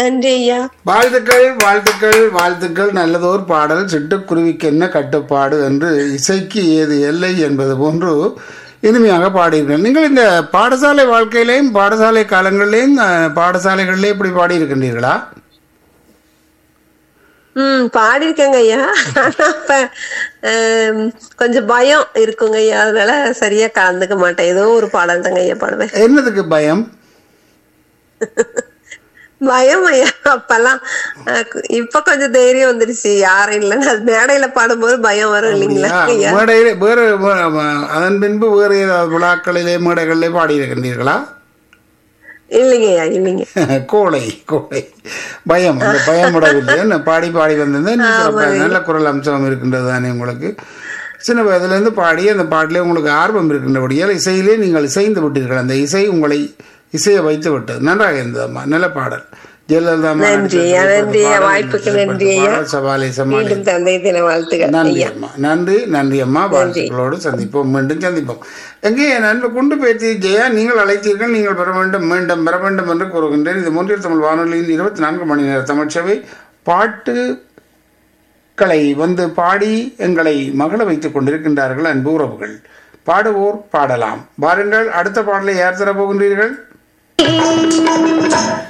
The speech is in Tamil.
நன்றி ஐயா வாழ்த்துக்கள் வாழ்த்துக்கள் வாழ்த்துக்கள் நல்லதோர் பாடல் சிட்டுக்குருவிக்கு என்ன கட்டுப்பாடு என்று இசைக்கு ஏது எல்லை என்பது போன்று இனிமையாக பாடியிருக்கிறேன் நீங்கள் இந்த பாடசாலை வாழ்க்கையிலேயும் பாடசாலை காலங்களிலேயும் அஹ், பாடசாலைகளிலே இப்படி பாடியிருக்கின்றீர்களா ம் பாடியிருக்கேங்க ஐயா ஆனா அப்ப ஆம், கொஞ்சம் பயம் இருக்குங்க ஐயா அதனால சரியா கலந்துக்க மாட்டேன் ஏதோ ஒரு பாடல் தாங்க ஐயா பாடுவேன் என்னதுக்கு பயம் பயம் ஐயா அப்பெல்லாம் அஹ், இப்ப கொஞ்சம் தைரியம் வந்துருச்சு யாரும் இல்லைன்னு அது மேடையில பாடும்போது பயம் வரும் இல்லைங்களா ஐயா மேடையிலே வேறு வே- அதன் பின்பு வேறு ஏதாவது விழாக்களிலே மேடைகளிலே பாடியிருக்கின்றீர்களா இல்லைங்க ஐயா இல்லைங்க கோழை கோழை பயம் அந்த பயம் விடவில்லை என்ன பாடி பாடி வந்திருந்தேன் இன்னும் சிறப்பாக நல்ல குரல் அம்சம் இருக்கின்றது தானே உங்களுக்கு சின்ன வயதிலிருந்து பாடி அந்த பாட்டிலே உங்களுக்கு ஆர்வம் இருக்கின்றபடியால் இசையிலே நீங்கள் இசைந்து விட்டீர்கள் அந்த இசை உங்களை இசையை வைத்து விட்டது நன்றாக இருந்ததம்மா நல்ல பாடல் ஜெயலலிதா அம்மா நன்றி ஐயா நன்றி ஐயா வாய்ப்புக்கு நன்றி ஐயா பாடல் சவாலை சமாளி மீண்டும் தந்தை தின வாழ்த்துக்கள் நன்றி ஐயா அம்மா நன்றி நன்றி அம்மா வாழ்த்துக்களோடு சந்திப்போம் மீண்டும் சந்திப்போம் எங்கே என் நண்பு குண்டு பேத்தி ஜெயா நீங்கள் அழைத்தீர்கள் நீங்கள் பெற வேண்டும் மீண்டும் பெற வேண்டும் என்று கூறுகின்றேன் இது மூன்றில் தமிழ் வானொலியின் இருபத்தி நான்கு மணி நேர தமிழ்ச்சபை பாட்டு களை வந்து பாடி எங்களை மகள வைத்துக் கொண்டிருக்கின்றார்கள் அன்பு உறவுகள் பாடுவோர் பாடலாம் வாருங்கள் அடுத்த பாடலை யார் தர போகின்றீர்கள்